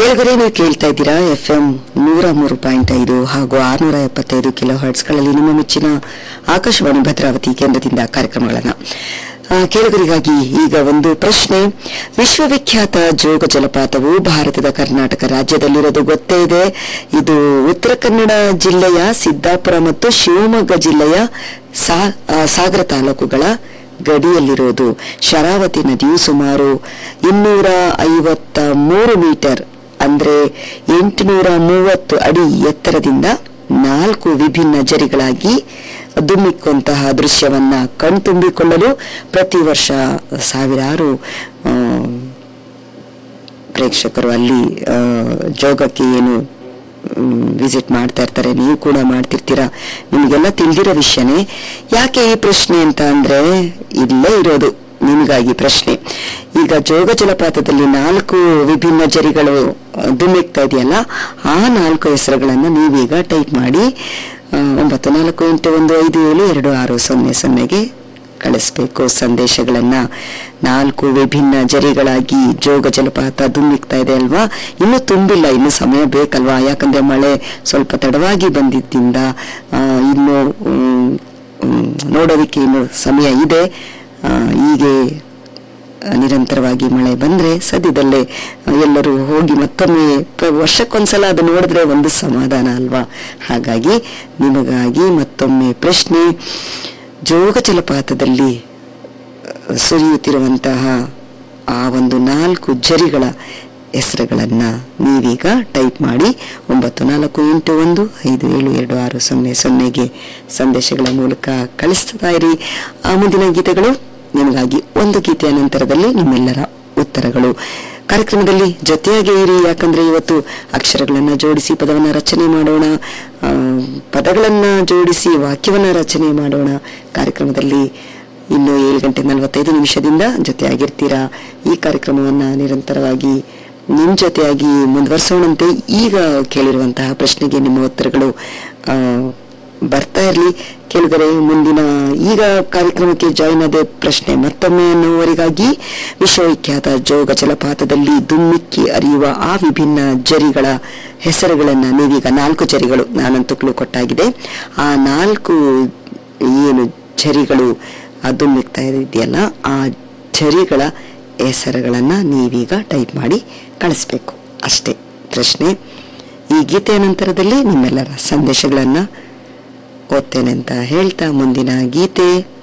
ಕೆಳಗಡೆ ನೀವು ಕೇಳ್ತಾ ಇದ್ದೀರಾ ಎಫ್ ಎಂ ನೂರ ಮೂರು ಪಾಯಿಂಟ್ ಐದು ಹಾಗೂ ಆರ್ನೂರ ಎಪ್ಪತ್ತೈದು ಕಿಲೋ ಹರ್ಟ್ಸ್ಗಳಲ್ಲಿ ನಿಮ್ಮ ಮೆಚ್ಚಿನ ಆಕಾಶವಾಣಿ ಭದ್ರಾವತಿ ಕೇಂದ್ರದಿಂದ ಕಾರ್ಯಕ್ರಮಗಳನ್ನು ಕೇಳುಗರಿಗಾಗಿ ಈಗ ಒಂದು ಪ್ರಶ್ನೆ ವಿಶ್ವವಿಖ್ಯಾತ ಜೋಗ ಜಲಪಾತವು ಭಾರತದ ಕರ್ನಾಟಕ ರಾಜ್ಯದಲ್ಲಿರೋದು ಗೊತ್ತೇ ಇದೆ ಇದು ಉತ್ತರ ಕನ್ನಡ ಜಿಲ್ಲೆಯ ಸಿದ್ದಾಪುರ ಮತ್ತು ಶಿವಮೊಗ್ಗ ಜಿಲ್ಲೆಯ ಸಾ- ಆ, ಸಾಗರ ತಾಲೂಕುಗಳ ಗಡಿಯಲ್ಲಿರೋದು ಶರಾವತಿ ನದಿಯು ಸುಮಾರು ಇನ್ನೂರ ಐವತ್ತ ಮೂರು ಮೀಟರ್ ಅಂದ್ರೆ ಎಂಟುನೂರ ಮೂವತ್ತು ಅಡಿ ಎತ್ತರದಿಂದ ನಾಲ್ಕು ವಿಭಿನ್ನ ಜರಿಗಳಾಗಿ ಧುಮ್ಮಿಕ್ಕುವಂತಹ ದೃಶ್ಯವನ್ನ ಕಣ್ತುಂಬಿಕೊಳ್ಳಲು ಪ್ರತಿ ವರ್ಷ ಸಾವಿರಾರು ಆ, ಪ್ರೇಕ್ಷಕರು ಅಲ್ಲಿ ಆ, ಜೋಗಕ್ಕೆ ಏನು ವಿಸಿಟ್ ಮಾಡ್ತಾ ಇರ್ತಾರೆ ನೀವು ಕೂಡ ಮಾಡ್ತಿರ್ತೀರಾ ನಿಮಗೆಲ್ಲ ತಿಳಿದಿರೋ ವಿಷಯನೇ ಯಾಕೆ ಈ ಪ್ರಶ್ನೆ ಅಂತ ಅಂದ್ರೆ ಇಲ್ಲೇ ಇರೋದು ನಿಮಗಾಗಿ ಪ್ರಶ್ನೆ ಈಗ ಜೋಗ ಜಲಪಾತದಲ್ಲಿ ನಾಲ್ಕು ವಿಭಿನ್ನ ಜರಿಗಳು ಆ, ಧುಮ್ಮಿಕ್ತಾ ಇದೆಯಲ್ಲ ಆ ನಾಲ್ಕು ಹೆಸರುಗಳನ್ನ ನೀವೀಗ ಟೈಪ್ ಮಾಡಿ ಆ, ಒಂಬತ್ತು ನಾಲ್ಕು ಎಂಟು ಒಂದು ಐದು ಏಳು ಎರಡು ಆರು ಸೊನ್ನೆ ಸೊನ್ನೆಗೆ ಕಳಿಸ್ಬೇಕು ಸಂದೇಶಗಳನ್ನ ನಾಲ್ಕು ವಿಭಿನ್ನ ಜರಿಗಳಾಗಿ ಜೋಗ ಜಲಪಾತ ಧುಮ್ಮಿಕ್ತಾ ಇದೆ ಅಲ್ವಾ ಇನ್ನು ತುಂಬಿಲ್ಲ ಇನ್ನು ಸಮಯ ಬೇಕಲ್ವಾ ಯಾಕಂದ್ರೆ ಮಳೆ ಸ್ವಲ್ಪ ತಡವಾಗಿ ಬಂದಿದ್ದರಿಂದ ಆ, ಇನ್ನು ಮ್, ಮ್, ನೋಡೋದಕ್ಕೆ ಇನ್ನು ಸಮಯ ಇದೆ ಆ, ಹೀಗೆ ನಿರಂತರವಾಗಿ ಮಳೆ ಬಂದ್ರೆ ಸದ್ಯದಲ್ಲೇ ಎಲ್ಲರೂ ಹೋಗಿ ಮತ್ತೊಮ್ಮೆ ಪ್ರ- ವರ್ಷಕ್ಕೊಂದ್ಸಲ ಅದು ನೋಡಿದ್ರೆ ಒಂದು ಸಮಾಧಾನ ಅಲ್ವಾ ಹಾಗಾಗಿ ನಿಮಗಾಗಿ ಮತ್ತೊಮ್ಮೆ ಪ್ರಶ್ನೆ ಜೋಗ ಜಲಪಾತದಲ್ಲಿ ಅಹ್, ಸುರಿಯುತ್ತಿರುವಂತಹ ಆ ಒಂದು ನಾಲ್ಕು ಜರಿಗಳ ಹೆಸರುಗಳನ್ನ ನೀವೀಗ ಟೈಪ್ ಮಾಡಿ ಒಂಬತ್ತು ನಾಲ್ಕು ಎಂಟು ಒಂದು ಐದು ಏಳು ಎರಡು ಆರು ಸೊನ್ನೆ ಸೊನ್ನೆಗೆ ಸಂದೇಶಗಳ ಮೂಲಕ ಕಳಿಸ್ತಾ ಇರಿ ಆ ಮುಂದಿನ ಗೀತೆಗಳು ನಿಮಗಾಗಿ ಒಂದು ಗೀತೆಯ ನಂತರದಲ್ಲಿ ನಿಮ್ಮೆಲ್ಲರ ಉತ್ತರಗಳು ಕಾರ್ಯಕ್ರಮದಲ್ಲಿ ಜೊತೆಯಾಗಿ ಇರಿ ಯಾಕಂದ್ರೆ ಇವತ್ತು ಅಕ್ಷರಗಳನ್ನ ಜೋಡಿಸಿ ಪದವನ್ನ ರಚನೆ ಮಾಡೋಣ ಆ, ಪದಗಳನ್ನ ಜೋಡಿಸಿ ವಾಕ್ಯವನ್ನ ರಚನೆ ಮಾಡೋಣ ಕಾರ್ಯಕ್ರಮದಲ್ಲಿ ಇನ್ನು ಏಳು ಗಂಟೆ ನಲವತ್ತೈದು ನಿಮಿಷದಿಂದ ಜೊತೆಯಾಗಿರ್ತೀರಾ ಈ ಕಾರ್ಯಕ್ರಮವನ್ನ ನಿರಂತರವಾಗಿ ನಿಮ್ ಜೊತೆಯಾಗಿ ಮುಂದುವರಿಸೋಣಂತೆ ಈಗ ಕೇಳಿರುವಂತಹ ಪ್ರಶ್ನೆಗೆ ನಿಮ್ಮ ಉತ್ತರಗಳು ಆ, ಬರ್ತಾ ಇರಲಿ ಕೇಳಿದರೆ ಮುಂದಿನ ಈಗ ಕಾರ್ಯಕ್ರಮಕ್ಕೆ ಜಾಯಿನ್ ಆದ ಪ್ರಶ್ನೆ ಮತ್ತೊಮ್ಮೆ ಅನ್ನುವರಿಗಾಗಿ ವಿಶ್ವವಿಖ್ಯಾತ ಜೋಗ ಜಲಪಾತದಲ್ಲಿ ದುಮ್ಮಿಕ್ಕಿ ಹರಿಯುವ ಆ ವಿಭಿನ್ನ ಜರಿಗಳ ಹೆಸರುಗಳನ್ನ ನೀವೀಗ ನಾಲ್ಕು ಜರಿಗಳು ನಾನಂತೂ ಕ್ಲೂ ಕೊಟ್ಟಾಗಿದೆ ಆ ನಾಲ್ಕು ಏನು ಝರಿಗಳು ದುಮ್ಮಿಕ್ತಾ ಇದೆಯಲ್ಲ ಆ ಝರಿಗಳ ಹೆಸರುಗಳನ್ನ ನೀವೀಗ ಟೈಪ್ ಮಾಡಿ ಕಳಿಸ್ಬೇಕು ಅಷ್ಟೇ ಪ್ರಶ್ನೆ ಈ ಗೀತೆಯ ನಂತರದಲ್ಲಿ ನಿಮ್ಮೆಲ್ಲರ ಸಂದೇಶಗಳನ್ನ ಓದ್ತೇನೆ ಅಂತ ಹೇಳ್ತಾ ಮುಂದಿನ ಗೀತೆ